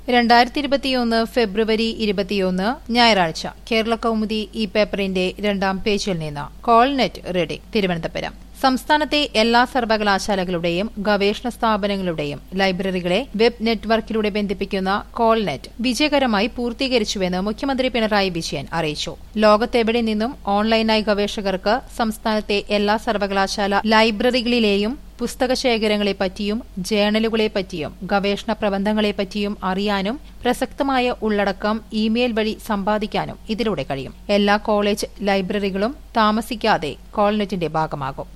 രണ്ടായിരത്തി ഇരുപത്തിയൊന്ന് ഫെബ്രുവരി ഇരുപത്തിയൊന്ന് ഞായറാഴ്ച കേരള കൗമുദി ഈ പേപ്പറിന്റെ രണ്ടാം പേജിൽ നിന്ന് കോൾനെറ്റ് റെഡി തിരുവനന്തപുരം സംസ്ഥാനത്തെ എല്ലാ സർവകലാശാലകളുടെയും ഗവേഷണ സ്ഥാപനങ്ങളുടെയും ലൈബ്രറികളെ വെബ് നെറ്റ്വർക്കിലൂടെ ബന്ധിപ്പിക്കുന്ന കോൾനെറ്റ് വിജയകരമായി പൂർത്തീകരിച്ചുവെന്ന് മുഖ്യമന്ത്രി പിണറായി വിജയൻ അറിയിച്ചു ലോകത്തെവിടെ നിന്നും ഓൺലൈനായി ഗവേഷകർക്ക് സംസ്ഥാനത്തെ എല്ലാ സർവകലാശാല ലൈബ്രറികളിലെയും പുസ്തകശേഖരങ്ങളെപ്പറ്റിയും ജേണലുകളെപ്പറ്റിയും ഗവേഷണ പ്രബന്ധങ്ങളെപ്പറ്റിയും അറിയാനും പ്രസക്തമായ ഉള്ളടക്കം ഇമെയിൽ വഴി സമ്പാദിക്കാനും ഇതിലൂടെ കഴിയും എല്ലാ കോളേജ് ലൈബ്രറികളും താമസിക്കാതെ കോൾനെറ്റിന്റെ ഭാഗമാകും